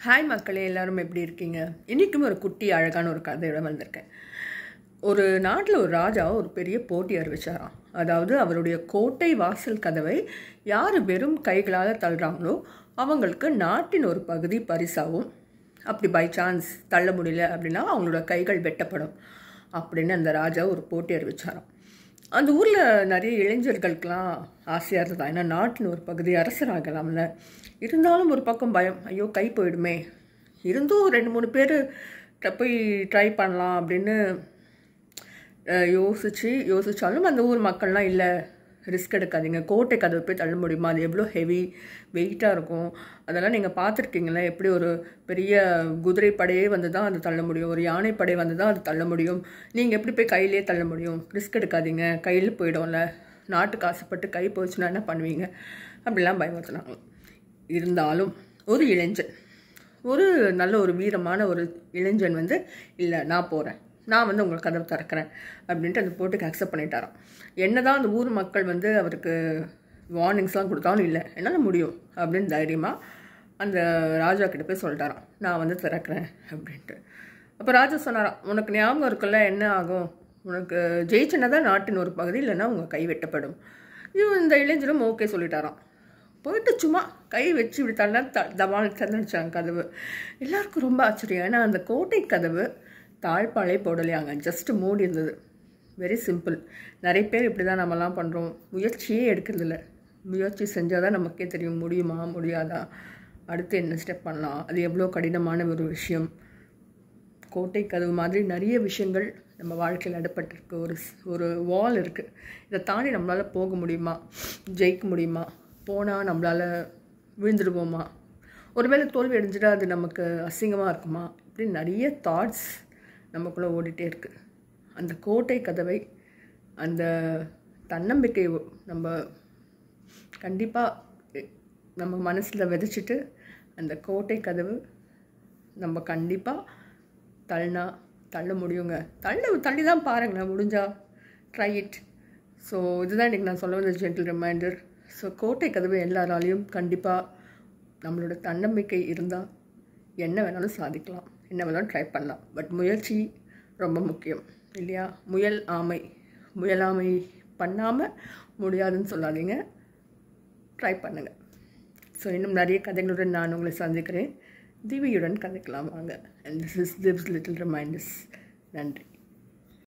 hi மக்களே எல்லாரும் எப்படி இருக்கீங்க இன்றைக்கும் ஒரு குட்டி அழகான ஒரு கதையோட வந்திருக்கேன் ஒரு நாட்டில் ஒரு ராஜா ஒரு பெரிய போட்டி அறிவிச்சாராம் அதாவது அவருடைய கோட்டை வாசல் கதவை யார் வெறும் கைகளால் தள்ளுறாங்களோ அவங்களுக்கு நாட்டின் ஒரு பகுதி பரிசாகும் அப்படி பை சான்ஸ் தள்ள முடியல அப்படின்னா அவங்களோட கைகள் வெட்டப்படும் அப்படின்னு அந்த ராஜா ஒரு போட்டி அறிவிச்சாராம் அந்த ஊரில் நிறைய இளைஞர்களுக்கெல்லாம் ஆசையாக இருந்ததா ஏன்னா நாட்டின் ஒரு பகுதி அரசராகலாம்ல இருந்தாலும் ஒரு பக்கம் பயம் ஐயோ கை போயிடுமே இருந்தும் ரெண்டு மூணு பேர் போய் ட்ரை பண்ணலாம் அப்படின்னு அஹ், யோசிச்சு யோசித்தாலும் அந்த ஊர் மக்கள்லாம் இல்லை ரிஸ்க் எடுக்காதீங்க கோட்டை கதவு போய் தள்ள முடியுமா அது எவ்வளோ ஹெவி வெயிட்டாக இருக்கும் அதெல்லாம் நீங்கள் பார்த்துருக்கீங்களா எப்படி ஒரு பெரிய குதிரை படையே வந்து தான் அது தள்ள முடியும் ஒரு யானை படை வந்து தான் அது தள்ள முடியும் நீங்கள் எப்படி போய் கையிலே தள்ள முடியும் ரிஸ்க் எடுக்காதீங்க கையில் போயிடும்ல நாட்டுக்கு ஆசைப்பட்டு கை போச்சுன்னா என்ன பண்ணுவீங்க அப்படிலாம் பயமுறுத்துனாங்க இருந்தாலும் ஒரு இளைஞன் ஒரு நல்ல ஒரு வீரமான ஒரு இளைஞன் வந்து இல்லை நான் போகிறேன் நான் வந்து உங்களுக்கு கதவை திறக்கிறேன் அப்படின்ட்டு அந்த போட்டுக்கு அக்செப்ட் பண்ணிட்டாராம் என்னதான் அந்த ஊர் மக்கள் வந்து அவருக்கு வார்னிங்ஸ்லாம் கொடுத்தாலும் இல்லை என்னால் முடியும் அப்படின்னு தைரியமாக அந்த ராஜா கிட்ட போய் சொல்லிட்டாராம் நான் வந்து திறக்கிறேன் அப்படின்ட்டு அப்போ ராஜா சொன்னாராம் உனக்கு ஞாபகம் இருக்குல்ல என்ன ஆகும் உனக்கு ஜெயிச்சுன்னா தான் நாட்டின் ஒரு பகுதி இல்லைன்னா உங்கள் கை வெட்டப்படும் இவன் இந்த இளைஞரும் ஓகே சொல்லிட்டாராம் போயிட்டு சும்மா கை வச்சு இப்படி தள்ளா த தவால் திறந்துச்சாங்க கதவு எல்லாருக்கும் ரொம்ப ஆச்சரியம் ஏன்னா அந்த கோட்டை கதவு தாழ்பாலே போடலையாங்க ஜஸ்ட் மூடி இருந்தது வெரி சிம்பிள் நிறைய பேர் இப்படி தான் நம்மலாம் பண்ணுறோம் முயற்சியே எடுக்கிறதில்ல முயற்சி செஞ்சால் தான் நமக்கே தெரியும் முடியுமா முடியாதா அடுத்து என்ன ஸ்டெப் பண்ணலாம் அது எவ்வளோ கடினமான ஒரு விஷயம் கோட்டை கதவு மாதிரி நிறைய விஷயங்கள் நம்ம வாழ்க்கையில் அடப்பட்டிருக்கு ஒரு ஸ்- ஒரு வால் இருக்குது இதை தாண்டி நம்மளால் போக முடியுமா ஜெயிக்க முடியுமா போனால் நம்மளால் விழுந்துடுவோமா ஒருவேளை தோல்வி அடைஞ்சிட்டா அது நமக்கு அசிங்கமாக இருக்குமா இப்படி நிறைய தாட்ஸ் நமக்குள்ளே ஓடிட்டே இருக்குது அந்த கோட்டை கதவை அந்த தன்னம்பிக்கை நம்ம கண்டிப்பாக நம்ம மனசில் விதைச்சிட்டு அந்த கோட்டை கதவு நம்ம கண்டிப்பாக தள்ளினா தள்ள முடியுங்க தள்ள தள்ளி தான் பாருங்களேன் முடிஞ்சா ட்ரை இட் ஸோ இதுதான் இன்றைக்கி நான் சொல்ல வந்த ஜென்டில் ரிமைண்டர் ஸோ கோட்டை கதவு எல்லாராலையும் கண்டிப்பாக நம்மளோட தன்னம்பிக்கை இருந்தால் என்ன வேணாலும் சாதிக்கலாம் என்ன வேணாலும் ட்ரை பண்ணலாம் பட் முயற்சி ரொம்ப முக்கியம் இல்லையா முயல் ஆமை முயலாமை பண்ணாமல் முடியாதுன்னு சொல்லாதீங்க ட்ரை பண்ணுங்கள் ஸோ இன்னும் நிறைய கதைகளுடன் நான் உங்களை சந்திக்கிறேன் திவியுடன் கதைக்கலாம் வாங்க and this is Divs little reminders நன்றி